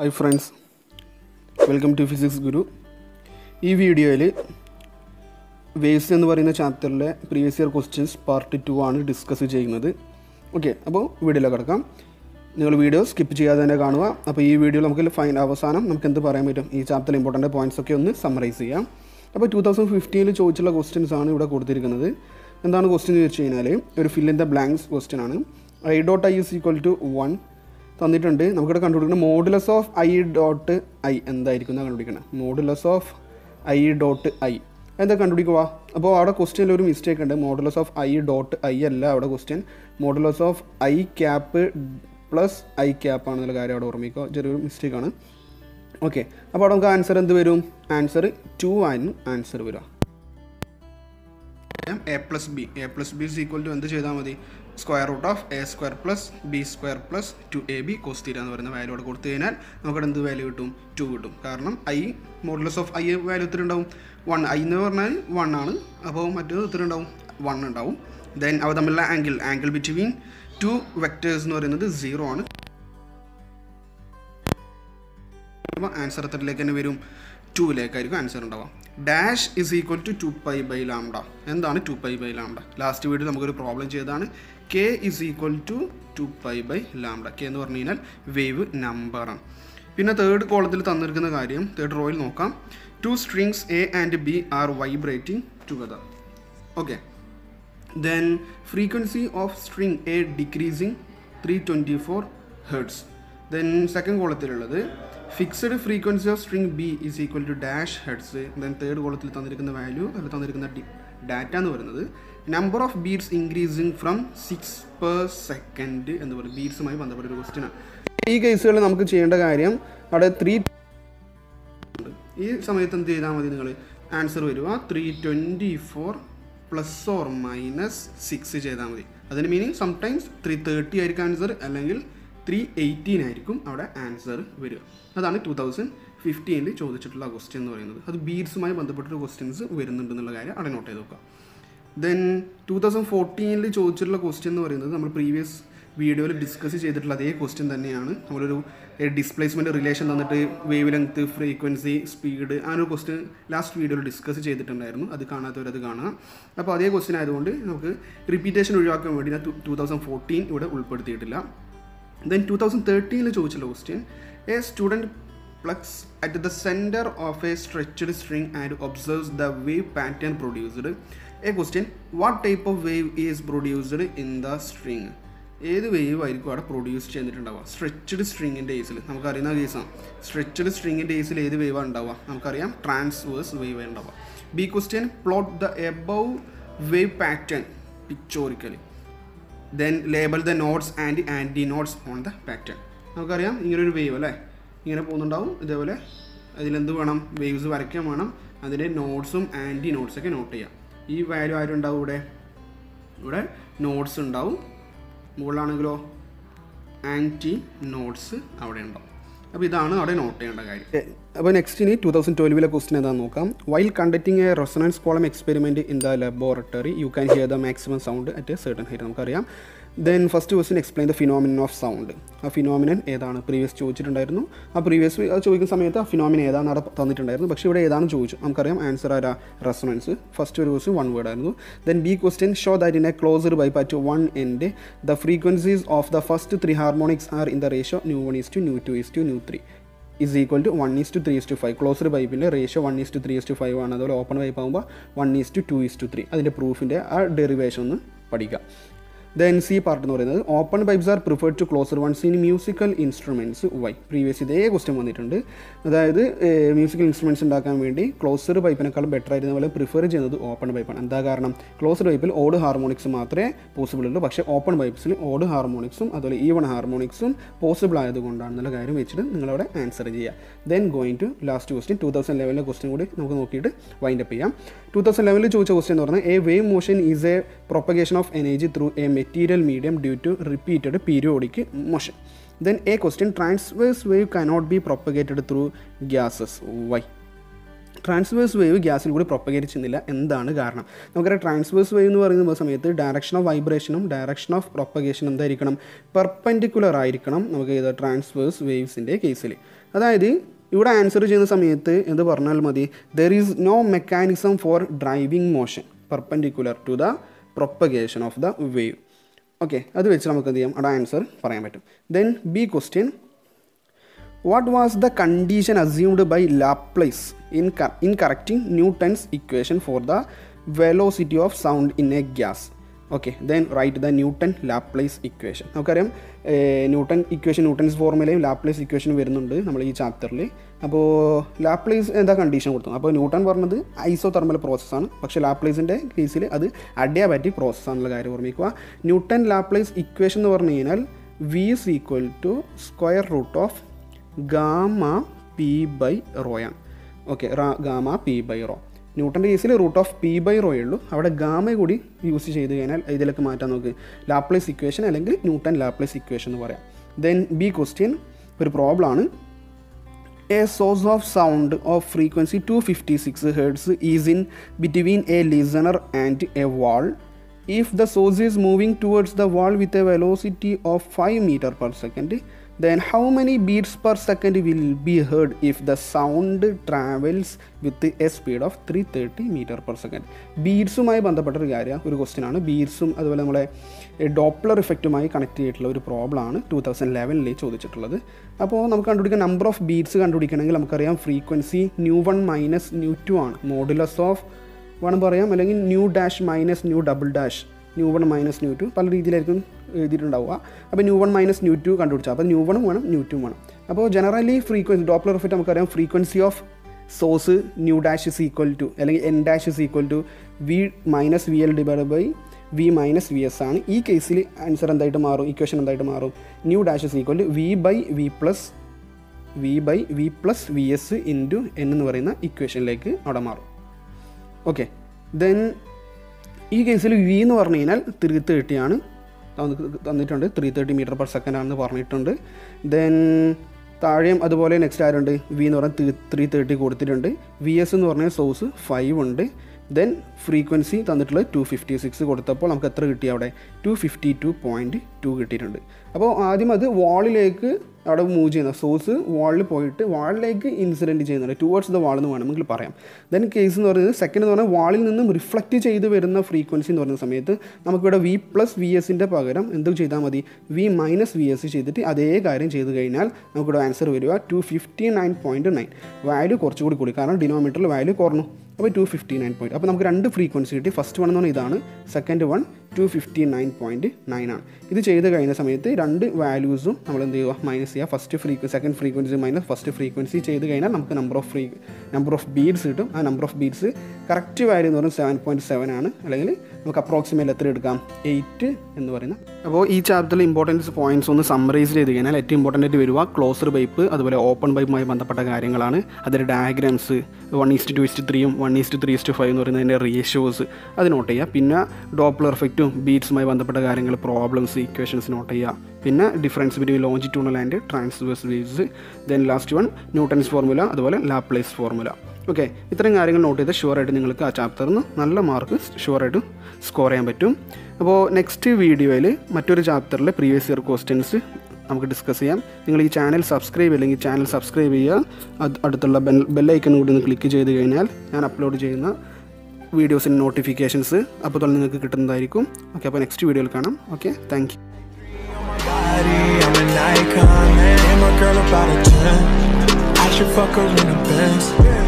Hi friends welcome to physics Guru ഈ വീഡിയോയിൽ waves എന്ന് പറയുന്ന ചാപ്റ്ററിലെ previous year questions part two ആണ് ഡിസ്കസ് ചെയ്യുന്നത് ഓക്കെ അപ്പോൾ വീഡിയോയിലേക്ക് കിടക്കാം നിങ്ങൾ വീഡിയോ സ്കിപ്പ് ചെയ്യാതെ തന്നെ കാണുക അപ്പോൾ ഈ വീഡിയോയിൽ നമുക്ക് ഫൈൻ അവസാനം നമുക്ക് എന്ത് പറയാൻ പറ്റും ഈ ചാപ്റ്ററിൽ ഇമ്പോർട്ടൻ്റ് പോയിന്റ്സ് ഒക്കെ ഒന്ന് സമ്മറൈസ് ചെയ്യാം അപ്പോൾ ടൂ തൗസൻഡ് ഫിഫ്റ്റീനിൽ ചോദിച്ചുള്ള ക്വസ്റ്റ്യൻസ് ആണ് ഇവിടെ കൊടുത്തിരിക്കുന്നത് എന്താണ് ക്വസ്റ്റ്യൻ എന്ന് വെച്ച് കഴിഞ്ഞാൽ ഒരു fill in the blanks question ആണ് I dot I is equal to one തന്നിട്ടുണ്ട് നമുക്കിവിടെ കണ്ടുപിടിക്കണം modulus of I dot I എന്തായിരിക്കും എന്നാണ് കണ്ടുപിടിക്കണം modulus of I dot I എന്താ കണ്ടുപിടിക്കുക അപ്പോൾ അവിടെ ക്വസ്റ്റ്യനിൽ ഒരു മിസ്റ്റേക്ക് ഉണ്ട് modulus of I dot I അല്ല അവിടെ question modulus of I cap plus I cap ആണെന്നുള്ള കാര്യം അവിടെ ഓർമ്മിക്കുക ചെറിയൊരു മിസ്റ്റേക്കാണ് ഓക്കെ അപ്പോൾ അവിടെ നമുക്ക് ആൻസർ എന്ത് വരും ആൻസർ ടു ആയിരുന്നു ആൻസർ വരിക A plus B A plus B is equal to എന്ത് ചെയ്താൽ മതി square root of A square plus B square plus two A B cos theta എന്ന് പറയുന്ന വാല്യൂ അവിടെ കൊടുത്തു കഴിഞ്ഞാൽ നമുക്കവിടെ എന്ത് വാല്യൂ കിട്ടും ടു കിട്ടും കാരണം I modulus of I value എത്ര ഉണ്ടാവും വൺ ഐ എന്ന് പറഞ്ഞാൽ വൺ ആണ് അപ്പോൾ മറ്റേത് എത്ര ഉണ്ടാവും വൺ ഉണ്ടാവും ദെൻ അവ തമ്മിലുള്ള angle angle between two vectors എന്ന് പറയുന്നത് സീറോ ആണ് അപ്പോൾ ആൻസർ എത്രയിലേക്ക് തന്നെ വരും ടൂവിലേക്കായിരിക്കും ആൻസർ ഉണ്ടാവുക dash is equal to two pi by lambda എന്താണ് two pi by lambda last video നമുക്കൊരു പ്രോബ്ലം ചെയ്തതാണ് K is equal to two pi by lambda K എന്ന് പറഞ്ഞു കഴിഞ്ഞാൽ വേവ് നമ്പറാണ് പിന്നെ തേർഡ് കോളത്തിൽ തന്നിരിക്കുന്ന കാര്യം തേർഡ് റോയിൽ നോക്കാം two strings A and B are vibrating together okay then frequency of string A decreasing three twenty four hertz then second കോളത്തിലുള്ളത് fixed frequency of string B is equal to dash hertz then third കോളത്തിൽ തന്നിരിക്കുന്ന value അതിൽ തന്നിരിക്കുന്ന data എന്ന് പറയുന്നത് number of beats increasing from six per second എന്ന് പറയുന്നത് ബീറ്റ്സുമായി ബന്ധപ്പെട്ട ഒരു ക്വസ്റ്റ്യൻ ആണ് ഈ കേസുകളിൽ നമുക്ക് ചെയ്യേണ്ട കാര്യം അവിടെ ത്രീ ഈ സമയത്ത് എന്ത് ചെയ്താൽ മതി നിങ്ങൾ ആൻസർ വരിക three twenty four plus or minus six ചെയ്താൽ മതി അതിന് മീനിങ് സംടൈംസ് ത്രീ തേർട്ടി ആയിരിക്കും ആൻസർ അല്ലെങ്കിൽ ത്രീ എയ്റ്റീൻ ആയിരിക്കും അവിടെ ആൻസർ വരിക അതാണ് ടു തൗസൻഡ് ഫിഫ്റ്റീനിൽ ചോദിച്ചിട്ടുള്ള ക്വസ്റ്റ്യൻ എന്ന് പറയുന്നത് അത് ബീഡ്സുമായി ബന്ധപ്പെട്ടൊരു ക്വസ്റ്റ്യൻസ് വരുന്നുണ്ടെന്നുള്ള കാര്യം അവിടെ നോട്ട് ചെയ്ത് നോക്കാം ദെൻ ടു തൗസൻഡ് ഫോർട്ടീനിൽ ചോദിച്ചിട്ടുള്ള ക്വസ്റ്റ്യൻ എന്ന് പറയുന്നത് നമ്മൾ പ്രീവിയസ് വീഡിയോയിൽ ഡിസ്കസ് ചെയ്തിട്ടുള്ള അതേ ക്വസ്റ്റ്യൻ തന്നെയാണ് നമ്മളൊരു ഡിസ്പ്ലേസ്മെൻറ്റ് റിലേഷൻ തന്നിട്ട് വേവ് ലെങ്ത് ഫ്രീക്വൻസി സ്പീഡ് ആ ഒരു ക്വസ്റ്റ്യൻ ലാസ്റ്റ് വീഡിയോയിൽ ഡിസ്കസ് ചെയ്തിട്ടുണ്ടായിരുന്നു അത് കാണാത്തവർ അത് കാണുക അപ്പോൾ അതേ ക്വസ്റ്റ്യൻ ആയതുകൊണ്ട് നമുക്ക് റിപ്പീറ്റേഷൻ ഒഴിവാക്കാൻ വേണ്ടി ഞാൻ ടു തൗസൻഡ് ഫോർട്ടീൻ ഇവിടെ ഉൾപ്പെടുത്തിയിട്ടില്ല ദെൻ ടു തൗസൻഡ് തേർട്ടീനിൽ ചോദിച്ചുള്ള question a student plucks at the centre of a stretched string and observes the wave pattern produced A question what type of wave is produced in the string ഏത് wave ആയിരിക്കും അവിടെ produce ചെയ്തിട്ടുണ്ടാവുക stretched സ്ട്രിങ്ങിൻ്റെ കേസിൽ നമുക്കറിയുന്ന കേസാണ് stretched സ്ട്രിങ്ങിൻ്റെ കേസിൽ ഏത് വേവാണ് ഉണ്ടാവുക നമുക്കറിയാം ട്രാൻസ്വേഴ്സ് വേവ് ഉണ്ടാവുക B question plot the above wave pattern pictorially then label the nodes and antinodes on the pattern നമുക്കറിയാം ഇങ്ങനെ ഒരു വേവ് അല്ലേ ഇങ്ങനെ പോകുന്നുണ്ടാവും ഇതേപോലെ അതിലെന്ത് വേണം വേവ്സ് വരയ്ക്കാൻ വേണം അതിൻ്റെ നോട്ട്സും ആൻറ്റി നോട്ട്സൊക്കെ നോട്ട് ചെയ്യാം ഈ വാല്യൂ ആരുണ്ടാവും ഇവിടെ ഇവിടെ നോട്ട്സ് ഉണ്ടാവും മുകളിലാണെങ്കിലോ ആൻറ്റി നോട്ട്സ് അവിടെ ഉണ്ടാവും അപ്പോൾ ഇതാണ് അവിടെ നോട്ട് ചെയ്യേണ്ട കാര്യം അപ്പോൾ നെക്സ്റ്റ് ഇനി ടൂ തൗസൻഡ് ട്വൽവിലെ ക്വസ്റ്റൻ ഏതാണെന്ന് നോക്കാം while conducting a resonance column experiment in the laboratory you can hear the maximum sound at a certain height നമുക്കറിയാം then first question explain the phenomenon of sound ആ phenomenon ഏതാണ് previous ചോദിച്ചിട്ടുണ്ടായിരുന്നു ആ previous അത് ചോദിക്കുന്ന സമയത്ത് ആ ഫിനോമിനൻ ഏതാണ് അവിടെ തന്നിട്ടുണ്ടായിരുന്നു പക്ഷേ ഇവിടെ ഏതാണ് ചോദിച്ചു നമുക്കറിയാം ആൻസർ ആരാ റെസണൻസ് ഫസ്റ്റ് ഒരു ക്വസ്റ്റൻ വൺ വേർഡ് ആയിരുന്നു then B question show that in a closer by pat one end the frequencies of the first three harmonics are in the ratio nu one is to nu two is to nu three is equal to one is to three is to five closed പൈപ്പിൻ്റെ ratio one is to three is to five ആണ് അതുപോലെ open pipe ആകുമ്പോൾ one is to two is to three അതിൻ്റെ പ്രൂഫിൻ്റെ ആ derivation ഒന്ന് പഠിക്കാം then C part എന്ന് പറയുന്നത് open pipes are preferred to closer ones in musical instruments why previous ഇതേ ക്വസ്റ്റ്യൻ വന്നിട്ടുണ്ട് അതായത് മ്യൂസിക്കൽ ഇൻസ്ട്രുമെൻറ്റ്സ് ഉണ്ടാക്കാൻ വേണ്ടി ക്ലോസർ പൈപ്പിനേക്കാൾ ബെറ്റർ ആയിരുന്ന പോലെ പ്രിഫർ ചെയ്യുന്നത് ഓപ്പൺ പൈപ്പാണ് എന്താ കാരണം ക്ലോസർ പൈപ്പിൽ ഓഡ് ഹാർമോണിക്സ് മാത്രമേ പോസിബിൾ ഉള്ളൂ പക്ഷേ ഓപ്പൺ പൈപ്പ്സിൽ ഓഡ് ഹാർമോണിക്സും അതുപോലെ ഈവൺ ഹാർമോണിക്സും പോസിബിൾ ആയതുകൊണ്ടാണെന്നുള്ള കാര്യം വെച്ചിട്ട് നിങ്ങളവിടെ ആൻസർ ചെയ്യുക then going to last question two thousand ലെവലിലെ ക്വസ്റ്റ്യൻ കൂടി നമുക്ക് നോക്കിയിട്ട് വൈൻഡ് അപ്പ് ചെയ്യാം ടൂ തൗസൻഡ് ലെവലിൽ ചോദിച്ച ക്വസ്റ്റ്യൻ എന്ന് പറഞ്ഞാൽ a wave motion is a propagation of energy through a material medium due to repeated periodic motion then a question transverse wave cannot be propagated through gases why transverse wave ഗ്യാസിൽ കൂടി propagate ചെയ്യുന്നില്ല എന്താണ് കാരണം നമുക്കറിയാം transverse wave എന്ന് പറയുന്ന സമയത്ത് direction of വൈബ്രേഷനും ഡയറക്ഷൻ ഓഫ് പ്രൊപ്പഗേഷൻ എന്തായിരിക്കണം പെർപ്പൻഡിക്കുലർ ആയിരിക്കണം നമുക്ക് ഇത് ട്രാൻസ്വേഴ്സ് വേവ്സിൻ്റെ കേസിൽ അതായത് ഇവിടെ ആൻസർ ചെയ്യുന്ന സമയത്ത് എന്ത് പറഞ്ഞാൽ മതി there is no mechanism for driving motion perpendicular to the propagation of the wave okay അത് വെച്ച് നമുക്ക് എന്ത് ചെയ്യാം അവിടെ ആൻസർ പറയാൻ പറ്റും then B question what was the condition assumed by Laplace in in correcting Newton's equation for the velocity of sound in a gas okay then right the Newton Laplace equation നമുക്കറിയാം Newton equation Newton's ഫോർമുലയും Laplace ഇക്വേഷനും വരുന്നുണ്ട് നമ്മൾ ഈ ചാപ്റ്ററിൽ അപ്പോൾ Laplace എന്താ condition കൊടുത്തു അപ്പോൾ ന്യൂട്ടൺ പറഞ്ഞത് ഐസോ തെർമൽ പ്രോസസ്സാണ് പക്ഷേ ലാപ്ലേസിൻ്റെ കേസിൽ അത് അഡിയാബാറ്റിക് പ്രോസസ്സാണെന്നുള്ള കാര്യം ഓർമ്മിക്കുക ന്യൂട്ടൺ ലാപ്ലേസ് ഇക്വേഷൻ എന്ന് പറഞ്ഞു കഴിഞ്ഞാൽ v is equal to square root of gamma P by റോയാണ് okay gamma P by rho ന്യൂട്ടൻ്റെ കേസിൽ റൂട്ട് ഓഫ് പി ബൈ റോയേ ഉള്ളൂ അവിടെ ഗാമ കൂടി യൂസ് ചെയ്ത് കഴിഞ്ഞാൽ ഇതിലേക്ക് മാറ്റാൻ നോക്ക് ലാപ്ലേസ് ഇക്വേഷൻ അല്ലെങ്കിൽ ന്യൂട്ടൺ ലാപ്ലേസ് ഇക്വേഷൻ എന്ന് പറയാം ദെൻ ബി ക്വസ്റ്റ്യൻ ഒരു പ്രോബ്ലം ആണ് A source of sound of frequency 256 Hz is in between a listener and a wall. If the source is moving towards the wall with a velocity of 5 meter per second, then how many beats per second will be heard if the sound travels with a speed of 330 meter per second? ബീഡ്സുമായി ബന്ധപ്പെട്ട ഒരു കാര്യം ഒരു question ആണ് ബീഡ്സും അതുപോലെ നമ്മളെ Doppler ഇഫക്റ്റുമായി connect ചെയ്തിട്ടുള്ള ഒരു പ്രോബ്ലം ആണ് ടൂ തൗസൻഡ് ലെവനിൽ ചോദിച്ചിട്ടുള്ളത് അപ്പോൾ നമുക്ക് കണ്ടുപിടിക്കാൻ നമ്പർ ഓഫ് ബീഡ്സ് കണ്ടുപിടിക്കണമെങ്കിൽ നമുക്കറിയാം frequency nu one minus nu two ആണ് മോഡുലസ് ഓഫ് വേണം പറയാം അല്ലെങ്കിൽ nu dash minus nu double dash nu one minus nu two പല രീതിയിലായിരിക്കും എഴുതിയിട്ടുണ്ടാവുക അപ്പോൾ nu one minus nu two കണ്ടുപിടിച്ചാൽ അപ്പോൾ ന്യൂ വണും വേണം ന്യൂ ടു വേണം അപ്പോൾ ജനറലി ഫ്രീക്വൻസി ഡോപ്ലർ ഇഫക്റ്റ് നമുക്കറിയാം frequency of source nu dash is equal to അല്ലെങ്കിൽ n dash is equal to v minus v L divide by V minus v S ആണ് ഈ കേസിൽ ആൻസർ എന്തായിട്ട് മാറും ഇക്വേഷൻ എന്തായിട്ട് മാറും nu dash is equal to v by v plus v by v plus v S into n എന്ന് പറയുന്ന ഇക്വേഷനിലേക്ക് അവിടെ മാറും ഓക്കെ ദെൻ ഈ കേസിൽ വി എന്ന് പറഞ്ഞു കഴിഞ്ഞാൽ ത്രീ തേർട്ടി ആണ് തന്നിട്ടുണ്ട് three thirty meter per second ആണെന്ന് പറഞ്ഞിട്ടുണ്ട് ദെൻ താഴെയും അതുപോലെ നെക്സ്റ്റ് ആരുണ്ട് വി എന്ന് പറഞ്ഞാൽ ത്രീ തേർട്ടി കൊടുത്തിട്ടുണ്ട് വി എസ് എന്ന് പറഞ്ഞാൽ സോഴ്സ് ഫൈവ് ഉണ്ട് ദെൻ ഫ്രീക്വൻസി തന്നിട്ടുള്ളത് ടു ഫിഫ്റ്റി സിക്സ് കൊടുത്തപ്പോൾ നമുക്ക് എത്ര കിട്ടി അവിടെ two fifty two point two കിട്ടിയിട്ടുണ്ട് അപ്പോൾ ആദ്യം അത് വാളിലേക്ക് അവിടെ മൂവ് ചെയ്യുന്ന സോഴ്സ് വാളിൽ പോയിട്ട് വാളിലേക്ക് ഇൻസിഡൻറ്റ് ചെയ്യുന്നുണ്ട് ടുവേർഡ്സ് ദ വാൾ എന്ന് വേണമെങ്കിൽ പറയാം ദെൻ കേസ് എന്ന് പറയുന്നത് സെക്കൻഡ് എന്ന് പറഞ്ഞാൽ വാളിൽ നിന്നും റിഫ്ലക്റ്റ് ചെയ്ത് വരുന്ന ഫ്രീക്വൻസി എന്ന് പറയുന്ന സമയത്ത് നമുക്കിവിടെ വി പ്ലസ് വി എസിൻ്റെ പകരം എന്ത് ചെയ്താൽ മതി വി മൈനസ് വി എസ് ചെയ്തിട്ട് അതേ കാര്യം ചെയ്ത് കഴിഞ്ഞാൽ നമുക്കിവിടെ ആൻസർ വരിക two fifty nine point nine value കുറച്ചുകൂടി കൂടി കാരണം ഡിനോമീറ്ററിൽ വാല്യൂ കുറഞ്ഞു അപ്പോൾ ടു ഫിഫ്റ്റി നയൻ പോയിൻറ്റ് അപ്പോൾ നമുക്ക് രണ്ട് ഫ്രീക്വൻസി കിട്ടി ഫസ്റ്റ് വൺ എന്ന് പറഞ്ഞാൽ ഇതാണ് second one two fifty nine point nine ആണ് ഇത് ചെയ്ത് കഴിഞ്ഞ സമയത്ത് രണ്ട് വാല്യൂസും നമ്മൾ എന്ത് ചെയ്യുക മൈനസ് ചെയ്യുക first frequency second frequency minus first frequency ചെയ്ത് കഴിഞ്ഞാൽ നമുക്ക് number of free number of beats കിട്ടും ആ number of beats correct value എന്ന് പറയുന്നത് സെവൻ പോയിൻറ്റ് സെവൻ ആണ് അല്ലെങ്കിൽ നമുക്ക് അപ്രോക്സിമേറ്റ് എത്ര എടുക്കാം എയ്റ്റ് എന്ന് പറയുന്ന അപ്പോൾ ഈ ചാപ്റ്ററിൽ ഇമ്പോർട്ടൻസ് പോയിന്റ്സ് ഒന്ന് സമ്മറൈസ് ചെയ്ത് കഴിഞ്ഞാൽ ഏറ്റവും ഇമ്പോർട്ടൻ്റ് ആയിട്ട് വരിക ക്ലോസർ പൈപ്പ് അതുപോലെ ഓപ്പൺ പൈപ്പുമായി ബന്ധപ്പെട്ട കാര്യങ്ങളാണ് അതിൻ്റെ diagrams one is to two is to ത്രീയും one is to three is to five എന്ന് പറയുന്നതിൻ്റെ റേഷ്യോസ് അത് നോട്ട് ചെയ്യുക പിന്നെ ഡോപ്ലർ എഫക്റ്റും ബീറ്റ്സുമായി ബന്ധപ്പെട്ട കാര്യങ്ങൾ പ്രോബ്ലംസ് ഇക്വേഷൻസ് നോട്ട് ചെയ്യുക പിന്നെ difference between longitudinal and transverse waves then last one Newton's formula അതുപോലെ ലാപ്ലേസ് ഫോർമുല ഓക്കെ ഇത്രയും കാര്യങ്ങൾ നോട്ട് ചെയ്ത് ഷുവറായിട്ട് നിങ്ങൾക്ക് ആ ചാപ്റ്ററിൽ നിന്ന് നല്ല മാർക്ക് ഷുവറായിട്ട് സ്കോർ ചെയ്യാൻ പറ്റും അപ്പോൾ നെക്സ്റ്റ് വീഡിയോയിൽ മറ്റൊരു ചാപ്റ്ററിലെ പ്രീവിയസ് ഇയർ ക്വസ്റ്റ്യൻസ് നമുക്ക് ഡിസ്കസ് ചെയ്യാം നിങ്ങൾ ഈ ചാനൽ സബ്സ്ക്രൈബ് അല്ലെങ്കിൽ ചാനൽ സബ്സ്ക്രൈബ് ചെയ്യുക അത് അടുത്തുള്ള ബെൽ ബെല്ലൈക്കൺ കൂടി ഒന്ന് ക്ലിക്ക് ചെയ്ത് കഴിഞ്ഞാൽ ഞാൻ അപ്ലോഡ് ചെയ്യുന്ന വീഡിയോസിൻ്റെ നോട്ടിഫിക്കേഷൻസ് അപ്പോൾ തന്നെ നിങ്ങൾക്ക് കിട്ടുന്നതായിരിക്കും ഓക്കെ അപ്പോൾ നെക്സ്റ്റ് വീഡിയോയിൽ കാണാം okay thank you body, I'm an icon, man. And my girl about a 10. I should fuck her in the Benz.